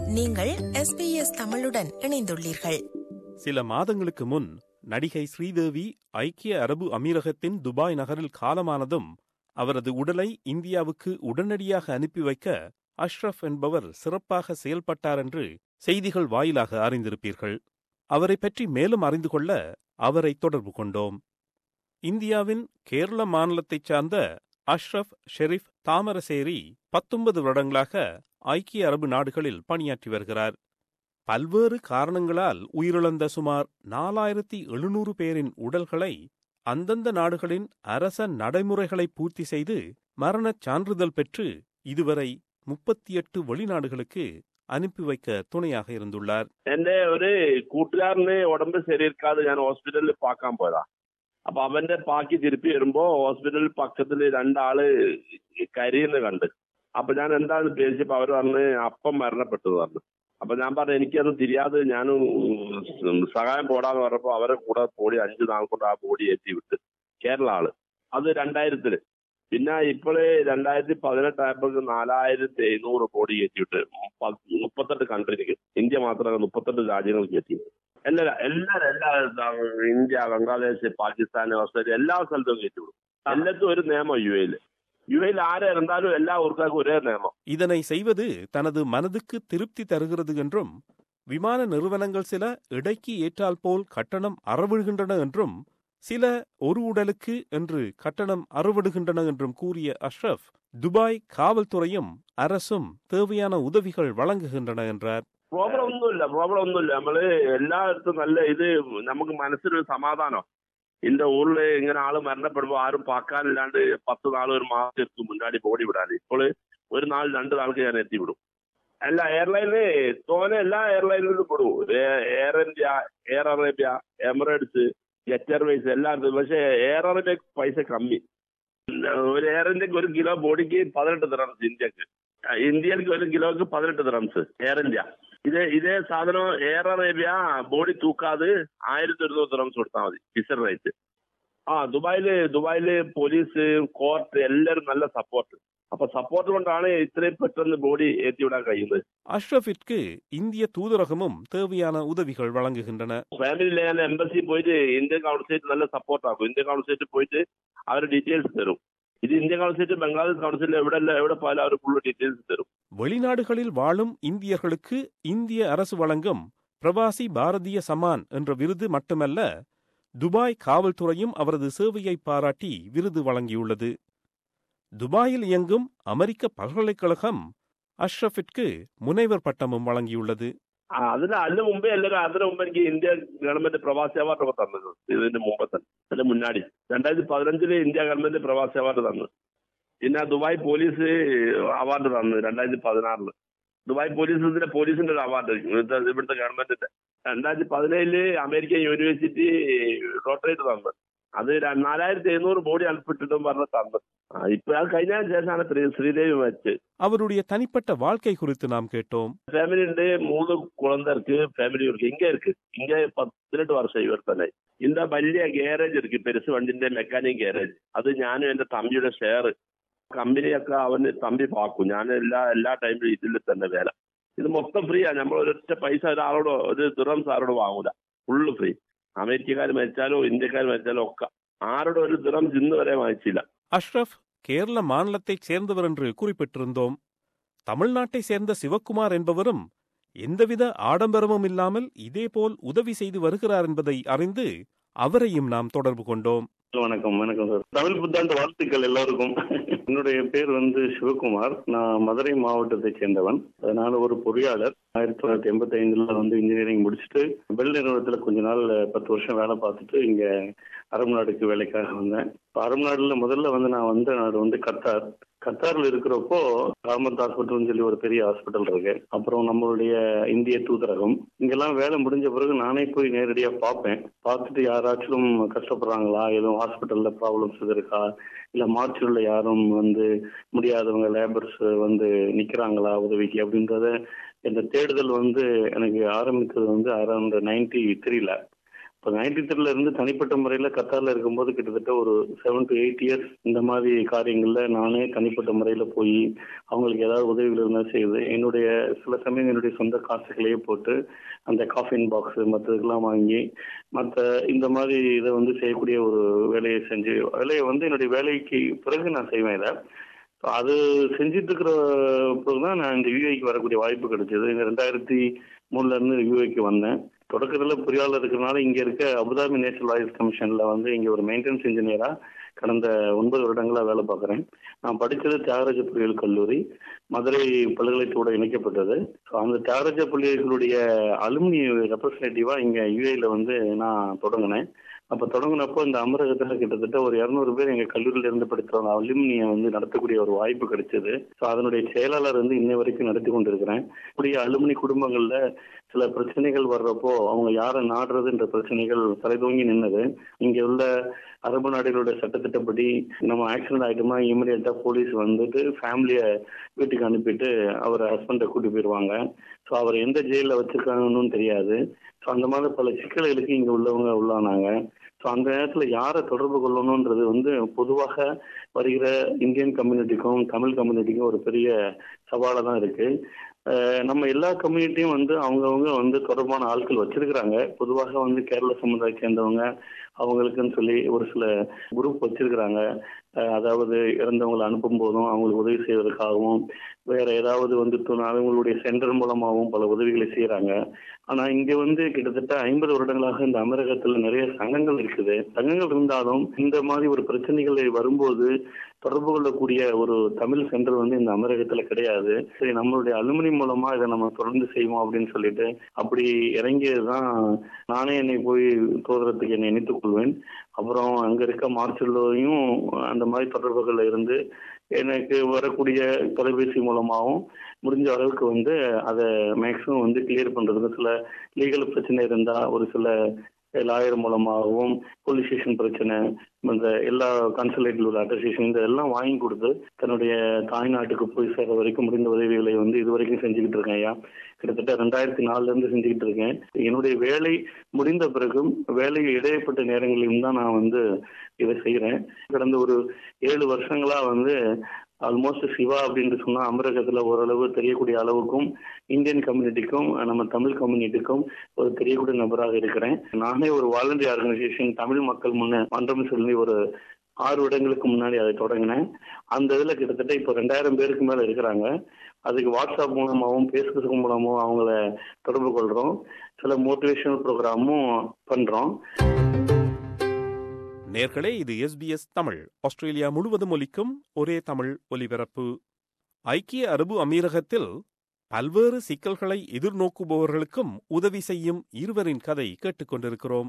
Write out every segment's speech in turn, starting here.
நீங்கள் எஸ்பிஎஸ் தமிழுடன் இணைந்துள்ளீர்கள் சில மாதங்களுக்கு முன் நடிகை ஸ்ரீதேவி ஐக்கிய அரபு அமீரகத்தின் துபாய் நகரில் காலமானதும் அவரது உடலை இந்தியாவுக்கு உடனடியாக அனுப்பி வைக்க அஷ்ரஃப் என்பவர் சிறப்பாக செயல்பட்டார் என்று செய்திகள் வாயிலாக அறிந்திருப்பீர்கள் அவரை பற்றி மேலும் அறிந்து கொள்ள அவரை தொடர்பு கொண்டோம் இந்தியாவின் கேரள மாநிலத்தைச் சார்ந்த அஷ்ரஃப் ஷெரீப் தாமரசேரி பத்தொன்பது வருடங்களாக ஐக்கிய அரபு நாடுகளில் பணியாற்றி வருகிறார் பல்வேறு காரணங்களால் உயிரிழந்த சுமார் நாலாயிரத்தி எழுநூறு பேரின் உடல்களை அந்தந்த நாடுகளின் அரச நடைமுறைகளை பூர்த்தி செய்து மரணச் சான்றிதழ் பெற்று இதுவரை முப்பத்தி எட்டு வெளிநாடுகளுக்கு அனுப்பி வைக்க துணையாக இருந்துள்ளார் എന്റെ ഒരു കൂട്ടുകാരന് ഉടമ്പ് ശരിയിരിക്കാതെ ഞാൻ ഹോസ്പിറ്റലിൽ പാക്കാൻ പോയതാ അപ്പൊ അവന്റെ പാക്കി തിരുപ്പി വരുമ്പോ ഹോസ്പിറ്റലിൽ പക്കത്തില് രണ്ടാള് കരിയുന്ന കണ്ട് അപ്പൊ ഞാൻ എന്താന്ന് പേടിച്ചപ്പോ അവര് പറഞ്ഞ് അപ്പം മരണപ്പെട്ടു എന്ന് പറഞ്ഞു അപ്പൊ ഞാൻ പറഞ്ഞു എനിക്കത് തിരിയാതെ ഞാൻ സഹായം പോടാന്ന് പറഞ്ഞപ്പോ അവരെ കൂടെ ബോഡി അഞ്ചു നാൾ കൊണ്ട് ആ ബോഡി ഏറ്റി വിട്ട് കേരള ആള് അത് രണ്ടായിരത്തില് പിന്നെ ഇപ്പോഴ് രണ്ടായിരത്തി പതിനെട്ടായപ്പോൾ നാലായിരത്തി എഴുന്നൂറ് കോടി കയറ്റിവിട്ട് മുപ്പത്തെട്ട് കൺട്രിക്ക് ഇന്ത്യ മാത്രമല്ല മുപ്പത്തെട്ട് രാജ്യങ്ങൾക്ക് എത്തി എല്ലാ എല്ലാരും എല്ലാ ഇതാ, ഇന്ത്യ ബംഗ്ലാദേശ് പാകിസ്ഥാൻ ഓസ്ട്രേലിയ എല്ലാ സ്ഥലത്തും കയറ്റിവിടും എല്ലാത്തും ഒരു നിയമം യു എയിൽ യു എയിൽ ആരെ இருந்தாலும் എല്ലാ ஊருக்காருக்கும் ஒரே நியமம் இதனை செய்வது தனது மனதுக்கு திருப்தி தருகிறது என்றும் விமான நிறுவனங்கள் சில இடைக்கு ஏற்றால் போல் கட்டணம் அறவிடுகின்றன என்றும் சில ஒரு உடலுக்கு என்று கட்டணம் அறவிடுகின்றன என்றும் கூறிய அஷ்ரஃப் துபாய் காவல்துறையும் அரசும் தேவையான உதவிகள் வழங்குகின்றன என்றார் പ്രോബ്ലം ഒന്നുമില്ല പ്രോബ്ലം ഒന്നുമില്ല നമ്മള് എല്ലായിടത്തും നല്ല ഇത് നമുക്ക് മനസ്സിനൊരു സമാധാനം இந்த ஊர்ல ഇങ്ങനെ ആള് മരണപ്പെടുമ്പോ ആരും പാക്കാനില്ലാണ്ട് പത്ത് നാൾ ഒരു മാസം എത്തും മുന്നാടി ബോഡി വിടാൻ ഇപ്പോൾ ഒരു നാൾ രണ്ട് നാൾക്ക് ഞാൻ എത്തി വിടും അല്ല എയർലൈനില് തോനെ എല്ലാ എയർലൈനിലും പെടും Air India Air Arabia Emirates Jet Airways എല്ലാം ഉണ്ട് പക്ഷെ എയർ അറേബ്യ പൈസ കമ്മി ഒരു എയർ ഇന്ത്യക്ക് ഒരു കിലോ ബോഡിക്ക് പതിനെട്ട് ദിറംസ് ഇന്ത്യക്ക് ഇന്ത്യക്ക് ഒരു കിലോക്ക് പതിനെട്ട് ദിറംസ് എയർ ഇന്ത്യ ഇതേ ഇതേ സാധനം എയർ അറേബ്യ ബോഡി തൂക്കാതെ ആയിരത്തി ഒരുന്നൂറ് ദിറംസ് കൊടുത്താൽ മതി ഫിസർ റേറ്റ് ആ ദുബായില് ദുബായില് പോലീസ് കോർട്ട് എല്ലാവരും നല്ല സപ്പോർട്ട് അപ്പൊ സപ്പോർട്ട് കൊണ്ടാണ് ഇത്രയും പെട്ടെന്ന് ബോഡി ഏറ്റിവിടാൻ കഴിയുന്നത് அஷ்ரஃபிற்கு இந்திய தூதரகமும் தேவையான உதவிகள் வழங்குகின்றன ഫാമിലി ഞാൻ എംബസി പോയിട്ട് ഇന്ത്യൻ കൗൺസിലേറ്റ് നല്ല സപ്പോർട്ട് ആക്കും ഇന്ത്യൻ കൗൺസിലേറ്റ് പോയിട്ട് അവർ ഡീറ്റെയിൽസ് തരും ഇത് ഇന്ത്യൻ കൗൺസിലേറ്റ് ബംഗ്ലാദേശ് കൗൺസിൽ എവിടെ എവിടെ പോയാലും അവർ ഫുള്ള് ഡീറ്റെയിൽസ് തരും வெளிநாடுகளில் வாழும் இந்தியர்களுக்கு இந்திய அரசு வழங்கும் பிரவாசி பாரதிய சமான் என்ற விருது மட்டுமல்ல துபாய் காவல்துறையும் அவரது சேவையை பாராட்டி விருது வழங்கியுள்ளது துபாயில் இயங்கும் அமெரிக்க பல்கலைக்கழகம் அஷ்ரஃபிற்கு முனைவர் பட்டமும் வழங்கியுள்ளது ആ, അതിന് അതിന് മുമ്പേ എല്ലാവരും അതിന് മുമ്പ് എനിക്ക് ഇന്ത്യ ഗവൺമെന്റ് പ്രവാസി അവാർഡ് ഒക്കെ തന്നത് ഇതിന്റെ മുമ്പ് തന്നെ അതിന്റെ മുന്നാടി രണ്ടായിരത്തി പതിനഞ്ചില് ഇന്ത്യ ഗവൺമെന്റ് പ്രവാസി അവാർഡ് തന്നു പിന്നെ ദുബായ് പോലീസ് അവാർഡ് തന്നു രണ്ടായിരത്തി പതിനാറില് ദുബായ് പോലീസ് ഇതിന്റെ പോലീസിന്റെ ഒരു അവാർഡ് ഇവിടുത്തെ ഇവിടുത്തെ ഗവൺമെന്റിന്റെ രണ്ടായിരത്തി പതിനേഴില് അമേരിക്കൻ യൂണിവേഴ്സിറ്റി ഡോക്ടറേറ്റ് തന്നു അത് ര- നാലായിരത്തി എഴുന്നൂറ് ബോഡി അൽപ്പിട്ടിട്ടും പറഞ്ഞ് തന്നു ആ, ഇപ്പൊ അത് കഴിഞ്ഞതിന് ശേഷമാണ് ശ്രീ- ശ്രീദേവി വെച്ച് அவருடைய தனிப்பட்ட வாழ்க்கை குறித்து நாம் கேட்டோம் ஃபேமிலி இருந்து மூணு குழந்தை இருக்கு ஃபேமிலி இருக்கு இங்க இருக்கு இங்க പതിനെട്ട് വർഷം ഇവർ തന്നെ இந்த വലിയ ഗ്യാരേജ് ഇருக்கு പെരുസ് വണ്ടിന്റെ മെക്കാനിക് ഗ്യാരേജ് അത് ഞാനും എന്റെ തമ്പിയുടെ ഷെയർ കമ്പനിയൊക്കെ അവന് തമ്പി പാക്കും ഞാൻ എല്ലാ എല്ലാ ടൈമിലും ഇതിൽ തന്നെ വേല ഇത് മൊത്തം ഫ്രീ ആ നമ്മൾ ഒരൊറ്റ പൈസ ഒരാളോടോ ഒരു ദിറംസ് ആരോട് വാങ്ങൂല ഫുള്ള് ഫ്രീ അമേരിക്കക്കാർ മരിച്ചാലോ ഇന്ത്യക്കാർ മരിച്ചാലോ ഒക്കെ ആരോടും ഒരു ദിറംസ് ഇന്ന് വരെ വാങ്ങിച്ചില്ല அஷ்ரஃப் கேரள மாநிலத்தைச் சேர்ந்தவர் என்று குறிப்பிட்டிருந்தோம் தமிழ்நாட்டைச் சேர்ந்த சிவக்குமார் என்பவரும் எந்தவித ஆடம்பரமும் இல்லாமல் இதேபோல் உதவி செய்து வருகிறார் என்பதை அறிந்து அவரையும் நாம் தொடர்பு கொண்டோம் வணக்கம் வணக்கம் சார் தமிழ் புத்தாண்டு வாழ்த்துக்கள் எல்லாருக்கும் என்னுடைய பேர் வந்து சிவகுமார் நான் மதுரை மாவட்டத்தை சேர்ந்தவன் அதனால ஒரு பொறியாளர் ஆயிரத்தி தொள்ளாயிரத்தி எண்பத்தி ஐந்துல வந்து இன்ஜினியரிங் முடிச்சுட்டு பெல் நிறுவனத்துல கொஞ்ச நாள் பத்து வருஷம் வேலை பார்த்துட்டு இங்க அரபு நாடுக்கு வேலைக்காக வந்தேன் இப்போ அரபு நாடுல முதல்ல வந்து நான் வந்த நாடு வந்து கத்தார் கத்தார்ல இருக்கிறப்போ காமத் ஹாஸ்பிட்டல்னு சொல்லி ஒரு பெரிய ஹாஸ்பிட்டல் இருக்கு அப்புறம் நம்மளுடைய இந்திய தூதரகம் இங்கெல்லாம் வேலை முடிஞ்ச பிறகு நானே போய் நேரடியா பார்ப்பேன் பார்த்துட்டு யாராச்சும் கஷ்டப்படுறாங்களா எதுவும் ஹாஸ்பிட்டல்ல ப்ராப்ளம்ஸ் இருக்கா இல்ல மார்ச்சுல யாரும் வந்து முடியாதவங்க லேபர்ஸ் வந்து நிக்கிறாங்களா உதவிக்கு அப்படின்றத இந்த தேடுதல் வந்து எனக்கு ஆரம்பித்தது வந்து அரௌண்ட் நைன்டி த்ரீல இப்போ நைன்டி த்ரீல இருந்து தனிப்பட்ட முறையில் கத்தாரில் இருக்கும்போது கிட்டத்தட்ட ஒரு செவன் டு எயிட் இயர்ஸ் இந்த மாதிரி காரியங்களில் நானே தனிப்பட்ட முறையில் போய் அவங்களுக்கு ஏதாவது உதவிகள் இருந்தால் செய்யுது என்னுடைய சில சமயம் என்னுடைய சொந்த காசுகளையே போட்டு அந்த காஃபின் பாக்ஸ் மற்றதுக்கெல்லாம் வாங்கி மற்ற இந்த மாதிரி இதை வந்து செய்யக்கூடிய ஒரு வேலையை செஞ்சு வேலையை வந்து என்னுடைய வேலைக்கு பிறகு நான் செய்வேன் இதை So அது செஞ்சுட்டு இருக்கிற போது தான் நான் இந்த யூஐக்கு வரக்கூடிய வாய்ப்பு கிடைச்சது இந்த ரெண்டாயிரத்தி மூணுல இருந்து யூஐக்கு வந்தேன் தொடக்கத்தில் பொறியாளர் இருக்கிறனால இங்க இருக்க அபுதாபி நேஷனல் ஆயில் கமிஷன்ல வந்து இங்க ஒரு மெயின்டெனன்ஸ் இன்ஜினியரா கடந்த ஒன்பது வருடங்களா வேலை பார்க்குறேன் நான் படித்தது தியாகராஜ பொறியியல் கல்லூரி மதுரை பல்கலைக்கழகத்தோட இணைக்கப்பட்டது ஸோ அந்த தியாகராஜ பள்ளிகளுடைய அலுமினி ரெப்ரஸன்டேட்டிவா இங்க யூஏல வந்து நான் தொடங்கினேன் அப்ப தொடங்கினப்போ இந்த அமரகத்துல கிட்டத்தட்ட ஒரு இருநூறு பேர் எங்க கல்லூரியில இருந்து படித்தவங்க அலுமினியை வந்து நடத்தக்கூடிய ஒரு வாய்ப்பு கிடைச்சது ஸோ அதனுடைய செயலாளர் வந்து இன்னை வரைக்கும் நடத்தி கொண்டிருக்கிறேன் இப்படி அலுமினி குடும்பங்கள்ல சில பிரச்சனைகள் வர்றப்போ அவங்க யாரை நாடுறதுன்ற பிரச்சனைகள் தலைதூங்கி நின்னது இங்க உள்ள அரபு நாடுகளுடைய சட்டத்திட்டப்படி நம்ம ஆக்சிடென்ட் ஆயிட்டோமா இமீடியட்டா போலீஸ் வந்துட்டு ஃபேமிலிய வீட்டுக்கு அனுப்பிட்டு அவர் ஹஸ்பண்டை கூட்டி போயிடுவாங்க ஸோ அவர் எந்த ஜெயிலில் வச்சிருக்காங்கன்னு தெரியாது ஸோ அந்த மாதிரி பல சிக்கல்களுக்கு இங்க உள்ளவங்க உள்ளானாங்க ஸோ அந்த நேரத்தில் யாரை தொடர்பு கொள்ளணுன்றது வந்து பொதுவாக வருகிற இந்தியன் கம்யூனிட்டிக்கும் தமிழ் கம்யூனிட்டிக்கும் ஒரு பெரிய சவாலாக தான் இருக்கு அஹ் நம்ம எல்லா கம்யூனிட்டியும் வந்து அவங்கவுங்க வந்து தொடர்பான ஆட்கள் வச்சிருக்கிறாங்க பொதுவாக வந்து கேரள சமுதாயத்தை சேர்ந்தவங்க அவங்களுக்குன்னு சொல்லி ஒரு சில குரூப் வச்சிருக்கிறாங்க அஹ் அதாவது இறந்தவங்களை அனுப்பும் போதும் அவங்களுக்கு உதவி செய்வதற்காகவும் வேற ஏதாவது வந்து து- அவங்களுடைய சென்டர் மூலமாகவும் பல உதவிகளை செய்யறாங்க ஆனா இங்க வந்து கிட்டத்தட்ட ஐம்பது வருடங்களாக இந்த அமரகத்துல நிறைய சங்கங்கள் இருக்குது சங்கங்கள் இருந்தாலும் இந்த மாதிரி ஒரு பிரச்சனைகள் வரும்போது தொடர்பு கொள்ளக்கூடிய ஒரு தமிழ் சென்டர் வந்து இந்த அமரகத்துல கிடையாது சரி நம்மளுடைய அலுமினி மூலமா இதை நம்ம தொடர்ந்து செய்வோம் அப்படின்னு சொல்லிட்டு அப்படி இறங்கியதுதான் நானே என்னை போய் தோதுறதுக்கு என்னை இணைத்துக் கொள்வேன் அப்புறம் அங்க இருக்க மார்ச்சல்லோயும் அந்த மாதிரி தொடர்புகள் இருந்து எனக்கு வரக்கூடிய தொலைபேசி மூலமாகவும் முடிஞ்ச அளவுக்கு வந்து அதை மேக்ஸிமம் வந்து கிளியர் பண்றதுக்கு சில லீகல் பிரச்சனை இருந்தா ஒரு சில லாயர் மூலமாகவும் போலீஸ் ஸ்டேஷன் பிரச்சனை இந்த எல்லா கான்சுலேட்டில் உள்ள அட்டஸ்டேஷன் இதெல்லாம் வாங்கி கொடுத்து தன்னுடைய தாய்நாட்டுக்கு போய் சேர வரைக்கும் முடிந்த உதவிகளை வந்து இது வரைக்கும் செஞ்சுக்கிட்டு இருக்கேன் ஐயா கிட்டத்தட்ட ரெண்டாயிரத்தி நாலுல இருந்து செஞ்சுக்கிட்டு இருக்கேன் என்னுடைய வேலை முடிந்த பிறகும் வேலை இடையப்பட்ட நேரங்களிலும் தான் நான் வந்து இதை செய்யறேன் கடந்த ஒரு ஏழு வருஷங்களா வந்து ஆல்மோஸ்ட் சிவா அப்படின்னு சொன்னா அமரகத்துல ஓரளவு தெரியக்கூடிய அளவுக்கும் இந்தியன் கம்யூனிட்டிக்கும் நம்ம தமிழ் கம்யூனிட்டிக்கும் ஒரு தெரியக்கூடிய நபராக இருக்கிறேன் நானே ஒரு வாலண்டரி ஆர்கனைசேஷன் தமிழ் மக்கள் முன்ன மன்றம் சொல்லி ஒரு ஆறு வருடங்களுக்கு முன்னாடி அதை தொடங்கினேன் அந்த இதுல கிட்டத்தட்ட இப்போ ரெண்டாயிரம் பேருக்கு மேல இருக்கிறாங்க அதுக்கு வாட்ஸ்அப் மூலமாகவும் பேஸ்புக் மூலமாகவும் அவங்கள தொடர்பு கொள்றோம் சில மோட்டிவேஷனல் ப்ரோக்ராமும் பண்றோம் நேர்களே இது எஸ்பிஎஸ் தமிழ் ஆஸ்திரேலியா முழுவதும் ஒலிக்கும் ஒரே தமிழ் ஒலிபரப்பு ஐக்கிய அரபு அமீரகத்தில் பல்வேறு சிக்கல்களை எதிர்நோக்குபவர்களுக்கும் உதவி செய்யும் இருவரின் கதை கேட்டுக்கொண்டிருக்கிறோம்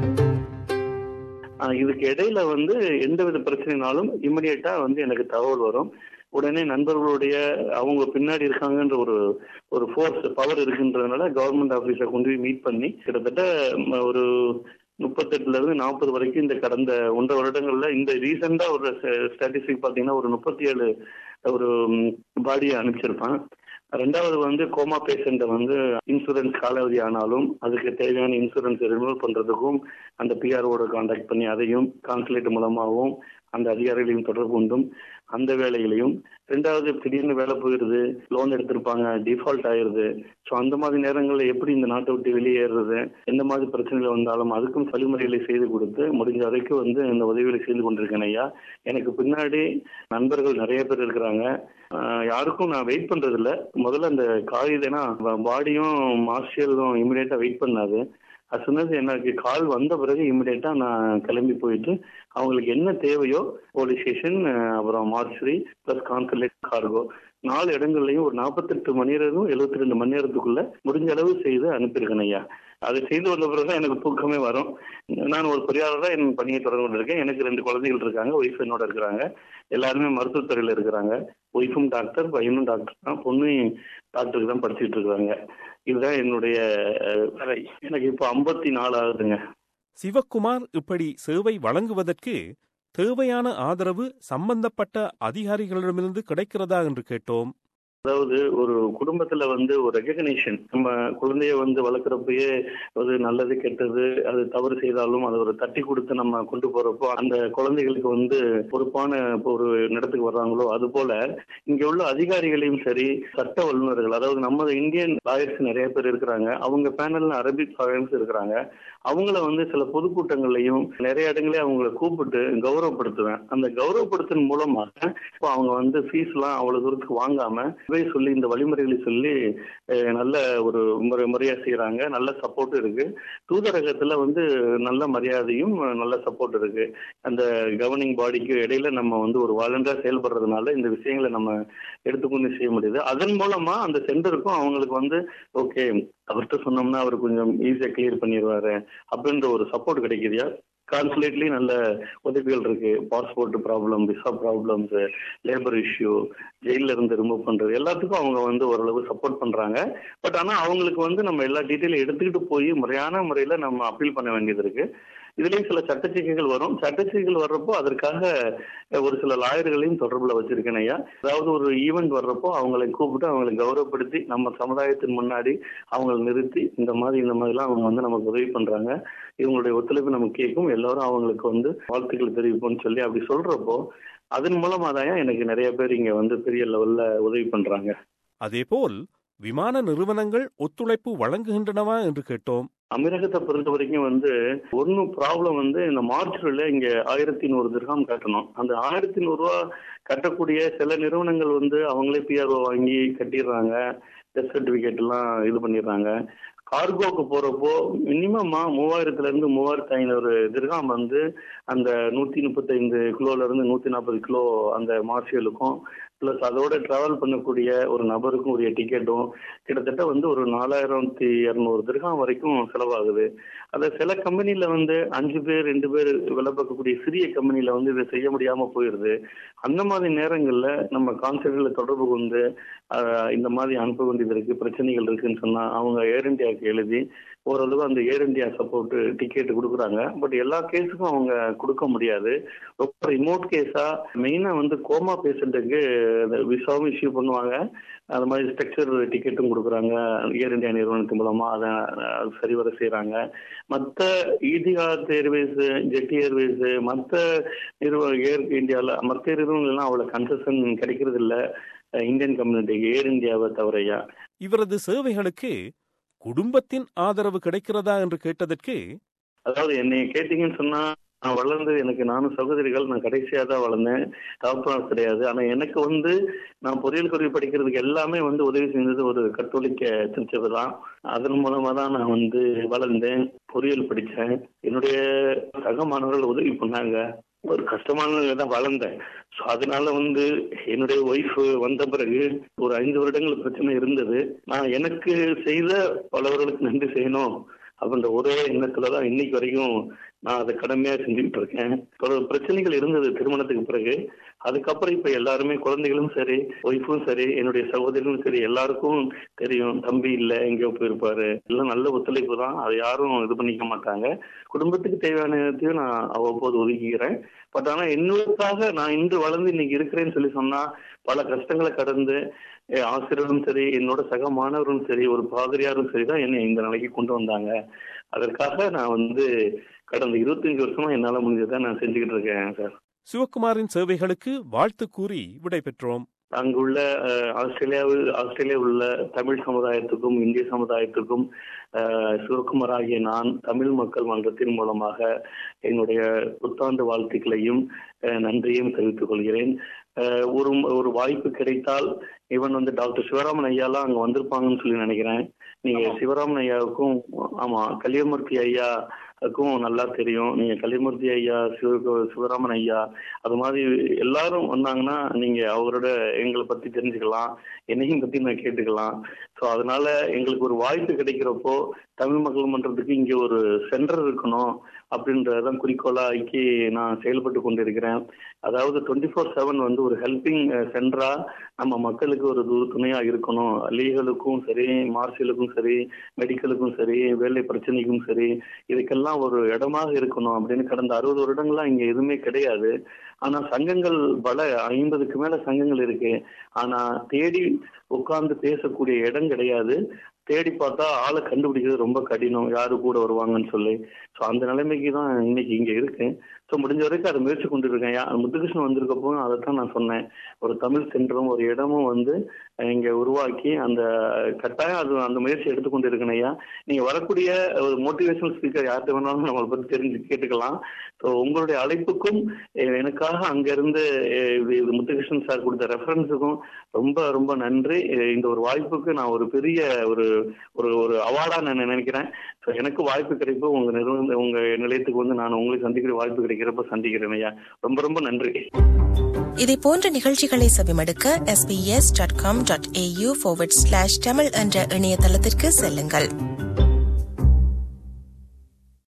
ஆஹ் இதுக்கு இடையில வந்து எந்தவித பிரச்சனைனாலும் இமிடியேட்டா வந்து எனக்கு தகவல் வரும் உடனே நண்பர்களுடைய அவங்க பின்னாடி இருக்காங்கன்ற ஒரு ஒரு ஃபோர்ஸ் பவர் இருக்குன்றதுனால கவர்மெண்ட் ஆபீஸை கொண்டு போய் மீட் பண்ணி கிட்டத்தட்ட ம, ஒரு முப்பத்தெட்டுல இருந்து நாற்பது வரைக்கும் இந்த கடந்த ஒன்றரை வருடங்கள்ல இந்த ரீசெண்டா ஒரு ஸ்டாட்டிஸ்டிக் பாத்தீங்கன்னா ஒரு முப்பத்தி ஏழு ஒரு பாடியை அனுப்பிச்சிருப்பான் ரெண்டாவது வந்து கோமா பேஷண்ட்டை வந்து இன்சூரன்ஸ் காலாவதி ஆனாலும் அதுக்கு தேவையான இன்சூரன்ஸ் ரிமூவ் பண்றதுக்கும் அந்த பிஆர்ஓட காண்டாக்ட் பண்ணி அதையும் கான்சுலேட் மூலமாகவும் அந்த அதிகாரிகளையும் தொடர்பு கொண்டும் அந்த வேலைகளையும் ரெண்டாவது திடீர்னு வேலை போயிடுது லோன் எடுத்திருப்பாங்க டிஃபால்ட் ஆயிருது ஸோ அந்த மாதிரி நேரங்களில் எப்படி இந்த நாட்டை விட்டு வெளியேறது எந்த மாதிரி பிரச்சனைகள் வந்தாலும் அதுக்கும் வழிமுறைகளை செய்து கொடுத்து முடிஞ்ச வரைக்கும் வந்து இந்த உதவிகளை செய்து கொண்டிருக்கேன் ஐயா எனக்கு பின்னாடி நண்பர்கள் நிறைய பேர் இருக்கிறாங்க ஆஹ் யாருக்கும் நான் வெயிட் பண்றது இல்ல முதல்ல அந்த காகிதனா பாடியும் மார்ஷியலும் இமிடியேட்டா வெயிட் பண்ணாது அது சொன்னது எனக்கு கால் வந்த பிறகு இமிடியேட்டா நான் கிளம்பி போயிட்டு அவங்களுக்கு என்ன தேவையோ போலீஸ் ஸ்டேஷன் அப்புறம் மார்ச்சரி பிளஸ் கான்சுலேட் கார்கோ நாலு இடங்கள்லயும் ஒரு நாற்பத்தெட்டு மணி நேரம் எழுபத்தி ரெண்டு மணி நேரத்துக்குள்ள முடிஞ்ச அளவு செய்து அனுப்பியிருக்கேன் ஐயா அதை செய்து வந்த பிறகு எனக்கு தூக்கமே வரும் நான் ஒரு பொறியாளராக என் பணியை தொடர்ந்து கொண்டிருக்கேன் எனக்கு ரெண்டு குழந்தைகள் இருக்காங்க ஒய்ஃப் என்னோட இருக்கிறாங்க எல்லாருமே மருத்துவத்துறையில இருக்கிறாங்க ஒய்ஃபும் டாக்டர் பையனும் டாக்டர் தான் பொண்ணு டாக்டருக்கு தான் படிச்சுட்டு இருக்காங்க இதுதான் என்னுடைய அஹ், வேலை. எனக்கு இப்போ ஐம்பத்தி நாலு ஆகுதுங்க சிவக்குமார் இப்படி சேவை வழங்குவதற்கு தேவையான ஆதரவு சம்பந்தப்பட்ட அதிகாரிகளிடமிருந்து கிடைக்கிறதா என்று கேட்டோம் அதாவது ஒரு குடும்பத்துல வந்து ஒரு ரெகக்னிஷன் நம்ம குழந்தைய வந்து வளர்க்குறப்பயே ஒரு நல்லது கெட்டது அது தவறு செய்தாலும் அதை ஒரு தட்டி கொடுத்து நம்ம கொண்டு போறப்போ அந்த குழந்தைகளுக்கு வந்து பொறுப்பான இப்போ ஒரு இடத்துக்கு வர்றாங்களோ அது போல இங்க உள்ள அதிகாரிகளையும் சரி சட்ட வல்லுநர்கள் அதாவது நம்ம இந்தியன் லாயர்ஸ் நிறைய பேர் இருக்கிறாங்க அவங்க பேனல்ல அரபிக் லாயர்ஸ் இருக்கிறாங்க அவங்கள வந்து சில பொதுக்கூட்டங்கள்லையும் நிறைய இடங்களே அவங்கள கூப்பிட்டு கௌரவப்படுத்துவேன் அந்த கௌரவப்படுத்தின் மூலமாக இப்போ அவங்க வந்து ஃபீஸ் எல்லாம் அவ்வளவு தூரத்துக்கு வாங்காம இவை சொல்லி இந்த வழிமுறைகளை சொல்லி அஹ், நல்ல ஒரு முறை முறையா செய்யறாங்க நல்ல சப்போர்ட் இருக்கு தூதரகத்துல வந்து நல்ல மரியாதையும் அஹ், நல்ல சப்போர்ட் இருக்கு அந்த கவர்னிங் பாடிக்கு இடையில நம்ம வந்து ஒரு வாலண்டரா செயல்படுறதுனால இந்த விஷயங்களை நம்ம எடுத்துக்கொண்டு செய்ய முடியுது அதன் மூலமா அந்த சென்டருக்கும் அவங்களுக்கு வந்து ஓகே அவர்கிட்ட சொன்னோம்னா அவர் கொஞ்சம் ஈஸியா கிளியர் பண்ணிடுவாரு அப்படின்ற ஒரு சப்போர்ட் கிடைக்குதுயா கான்சுலேட்லயும் நல்ல உதவிகள் இருக்கு passport problem visa problems labour issue ஜெயில இருந்து ரிமூவ் பண்றது எல்லாத்துக்கும் அவங்க வந்து ஓரளவு சப்போர்ட் பண்றாங்க பட் ஆனா அவங்களுக்கு வந்து நம்ம எல்லா டீட்டெயிலும் எடுத்துக்கிட்டு போய் முறையான முறையில நம்ம அப்பீல் பண்ண வேண்டியது இருக்கு இதுலயும் சில சட்டச்சிக்கைகள் வரும் சட்டச்சிக்கைகள் வர்றப்போ அதற்காக ஒரு சில லாயர்களையும் தொடர்புல வச்சிருக்கேன் ஐயா அதாவது ஒரு ஈவெண்ட் வர்றப்போ அவங்களை கூப்பிட்டு அவங்களை கௌரவப்படுத்தி நம்ம சமுதாயத்தின் முன்னாடி அவங்களை நிறுத்தி இந்த மாதிரி இந்த மாதிரிலாம் அவங்க வந்து நமக்கு உதவி பண்றாங்க இவங்களுடைய ஒத்துழைப்பு நமக்கு கேட்கும் எல்லாரும் அவங்களுக்கு வந்து வாழ்த்துக்கள் தெரிவிப்போம்னு சொல்லி அப்படி சொல்றப்போ அதன் மூலமா தான் எனக்கு நிறைய பேர் இங்க வந்து பெரிய லெவல்ல உதவி பண்றாங்க அதேபோல் விமான நிறுவனங்கள் ஒத்துழைப்பு வழங்குகின்றனவா என்று கேட்டோம் அமீரகத்தை பொறுத்த வரைக்கும் வந்து ஒன்னும் ப்ராப்ளம் வந்து இந்த மார்ச்ல இங்க ஆயிரத்தி நூறு திர்ஹாம் கட்டணும் அந்த ஆயிரத்தி நூறு ரூபா கட்டக்கூடிய சில நிறுவனங்கள் வந்து அவங்களே பிஆர்ஓ வாங்கி கட்டிடுறாங்க டெத் சர்டிபிகேட் எல்லாம் இது பண்ணிடுறாங்க கார்கோக்கு போறப்போ மினிமமா மூவாயிரத்துல இருந்து மூவாயிரத்தி ஐநூறு திர்ஹாம் வந்து அந்த நூத்தி முப்பத்தைந்து கிலோல இருந்து நூத்தி நாற்பது கிலோ அந்த மார்ஷியலுக்கும் பிளஸ் அதோட டிராவல் பண்ணக்கூடிய ஒரு நபருக்கும் உரிய டிக்கெட்டும் கிட்டத்தட்ட வந்து ஒரு நாலாயிரத்தி இரநூறு திர்ஹாம் வரைக்கும் செலவாகுது அதை சில கம்பெனில வந்து அஞ்சு பேர் ரெண்டு பேர் வேலை பார்க்கக்கூடிய சிறிய கம்பெனில வந்து இதை செய்ய முடியாம போயிருது அந்த மாதிரி நேரங்கள்ல நம்ம கான்செப்ட்ல தொடர்பு கொண்டு ஆஹ், இந்த மாதிரி அனுப்ப வேண்டியது இருக்கு பிரச்சனைகள் இருக்குன்னு சொன்னா அவங்க ஏர் இந்தியாவுக்கு எழுதி ஓரளவு அந்த ஏர் இந்தியா சப்போர்ட் டிக்கெட் கொடுக்குறாங்க பட் எல்லா கேஸுக்கும் அவங்க கொடுக்க முடியாது ரொம்ப ரிமோட் கேஸா மெயினா வந்து கோமா பேஷண்ட்டுக்கு விசாவும் இஷ்யூ பண்ணுவாங்க அது மாதிரி ஸ்ட்ரக்சர் டிக்கெட்டும் கொடுக்குறாங்க ஏர் இந்தியா நிறுவனத்தின் மூலமா அதை அஹ், சரிவர செய்றாங்க மற்ற ஈதிகாத் ஏர்வேஸ் ஜெட்டி ஏர்வேஸ் மற்ற நிறுவன ஏர் இந்தியாவில் மற்ற நிறுவனங்கள்லாம் அவ்வளோ கன்செஷன் கிடைக்கிறது இல்ல அஹ், இந்தியன் கம்யூனிட்டிக்கு ஏர் இந்தியாவை தவிரையா இவரது சேவைகளுக்கு குடும்பத்தின் ஆதரவு கிடைக்கிறதா என்று கேட்டதற்கு அதாவது என்னை கேட்டீங்கன்னு சொன்னா நான் வளர்ந்து எனக்கு நானும் சகோதரிகள் நான் கடைசியா தான் வளர்ந்தேன் தகப்பனார் கிடையாது ஆனா எனக்கு வந்து நான் பொறியியல் கல்வி படிக்கிறதுக்கு எல்லாமே வந்து உதவி செஞ்சது ஒரு கத்தோலிக்க திருச்சபை தான் அதன் மூலமா தான் நான் வந்து வளர்ந்தேன் பொறியியல் படித்தேன் என்னுடைய சக மாணவர்கள் உதவி பண்ணாங்க ஒரு கஷ்டமான நிலையில தான் வளர்ந்தேன் ஸோ அதனால வந்து என்னுடைய ஒய்ஃப் வந்த பிறகு ஒரு ஐந்து வருடங்கள் பிரச்சனை இருந்தது நான் எனக்கு செய்த பலவர்களுக்கு நன்றி செய்யணும் அப்படின்ற ஒரே எண்ணத்துல தான் இன்னைக்கு வரைக்கும் நான் அதை கடமையா செஞ்சுக்கிட்டு இருக்கேன் பல பிரச்சனைகள் இருந்தது திருமணத்துக்கு பிறகு அதுக்கப்புறம் இப்ப எல்லாருமே குழந்தைகளும் சரி ஒய்ஃபும் சரி என்னுடைய சகோதரிகளும் சரி எல்லாருக்கும் தெரியும் தம்பி இல்ல எங்கேயோ போயிருப்பாரு எல்லாம் நல்ல ஒத்துழைப்பு தான் அதை யாரும் இது பண்ணிக்க மாட்டாங்க குடும்பத்துக்கு தேவையானதையும் நான் அவ்வப்போது ஒதுக்கிக்கிறேன் பட் ஆனா என்னுக்காக நான் இன்று வளர்ந்து இன்னைக்கு இருக்கிறேன்னு சொல்லி சொன்னா பல கஷ்டங்களை கடந்து என் ஆசிரியரும் சரி என்னோட சக மாணவரும் சரி ஒரு பாதிரியாரும் சரி தான் என்னை இந்த நிலைக்கு கொண்டு வந்தாங்க அதற்காக நான் வந்து கடந்த இருபத்தஞ்சு வருஷமா என்னால முடிஞ்சதை நான் செஞ்சுக்கிட்டு இருக்கேன் சார் சிவக்குமாரின் சேவைகளுக்கு வாழ்த்து கூறி விடைபெற்றோம் அங்குள்ள அஹ், ஆஸ்திரேலியாவில் ஆஸ்திரேலியாவில் உள்ள தமிழ் சமுதாயத்துக்கும் இந்திய சமுதாயத்துக்கும் அஹ், சிவகுமார் ஆகிய நான் தமிழ் மக்கள் மன்றத்தின் மூலமாக என்னுடைய புத்தாண்டு வாழ்த்துக்களையும் அஹ், நன்றியும் தெரிவித்துக் கொள்கிறேன் அஹ், ஒரு ஒரு வாய்ப்பு கிடைத்தால் இவன் வந்து டாக்டர் சிவராமன் ஐயாலாம் அங்க வந்திருப்பாங்கன்னு சொல்லி நினைக்கிறேன் நீங்க சிவராமன் ஐயாவுக்கும் ஆமா கலியமூர்த்தி ஐயாவுக்கும் நல்லா தெரியும் நீங்க கலியமூர்த்தி ஐயா சிவ சிவராமன் ஐயா அது மாதிரி எல்லாரும் வந்தாங்கன்னா நீங்க அவரோட எங்களை பத்தி தெரிஞ்சுக்கலாம் என்னையும் பத்தி நான் கேட்டுக்கலாம் ஸோ அதனால எங்களுக்கு ஒரு வாய்ப்பு கிடைக்கிறப்போ தமிழ் மக்கள் மன்றத்துக்கு இங்க ஒரு சென்டர் இருக்கணும் அப்படின்றதான் குறிக்கோளா ஆக்கி நான் செயல்பட்டு கொண்டிருக்கிறேன் அதாவது டுவெண்ட்டி ஃபோர் செவன் வந்து ஒரு ஹெல்பிங் சென்டரா நம்ம மக்களுக்கு ஒரு து- துணையா இருக்கணும் லீகலுக்கும் சரி மார்ஷியலுக்கும் சரி மெடிக்கலுக்கும் சரி வேலை பிரச்சனைக்கும் சரி இதுக்கெல்லாம் ஒரு இடமாக இருக்கணும் அப்படின்னு கடந்த அறுபது வருடங்களா இங்க எதுவுமே கிடையாது ஆனா சங்கங்கள் பல ஐம்பதுக்கு மேல சங்கங்கள் இருக்கு ஆனா தேடி உட்கார்ந்து பேசக்கூடிய இடம் கிடையாது தேடி பார்த்தா ஆளை கண்டுபிடிக்கிறது ரொம்ப கடினம் யாரு கூட வருவாங்கன்னு சொல்லி ஸோ அந்த நிலைமைக்கு தான் இன்னைக்கு இங்க இருக்கேன் ஸோ முடிஞ்ச வரைக்கும் அதை முயற்சி கொண்டு இருக்கேன் யா- முத்துகிருஷ்ணன் வந்திருக்கப்போ அதைத்தான் நான் சொன்னேன் ஒரு தமிழ் சென்டரும் ஒரு இடமும் வந்து இங்க உருவாக்கி அந்த கட்டாயம் அது அந்த முயற்சி எடுத்துக்கொண்டு இருக்கேன் ஐயா நீங்க வரக்கூடிய ஒரு மோட்டிவேஷனல் ஸ்பீக்கர் யார்கிட்ட வேணாலும் நம்மளை பத்தி தெரிஞ்சு கேட்டுக்கலாம் ஸோ உங்களுடைய அழைப்புக்கும் அஹ், எனக்காக அங்க இருந்து அஹ், இது- இது முத்துகிருஷ்ணன் சார் கொடுத்த ரெஃபரன்ஸுக்கும் ரொம்ப ரொம்ப நன்றி அஹ், இந்த ஒரு வாய்ப்புக்கு நான் ஒரு பெரிய ஒரு ஒரு ஒரு அவார்டா நான் நினைக்கிறேன் ஸோ எனக்கு வாய்ப்பு கிடைப்போ உங்க நிறுவன உங்க நிலையத்துக்கு வந்து நான் உங்களை சந்திக்கிற வாய்ப்பு கிடைக்கிறப்ப சந்திக்கிறேன் ஐயா ரொம்ப ரொம்ப நன்றி இதை போன்ற நிகழ்ச்சிகளை செவிமடுக்க sbs.com.au forward slash தமிழ் என்ற இணையதளத்திற்கு செல்லுங்கள்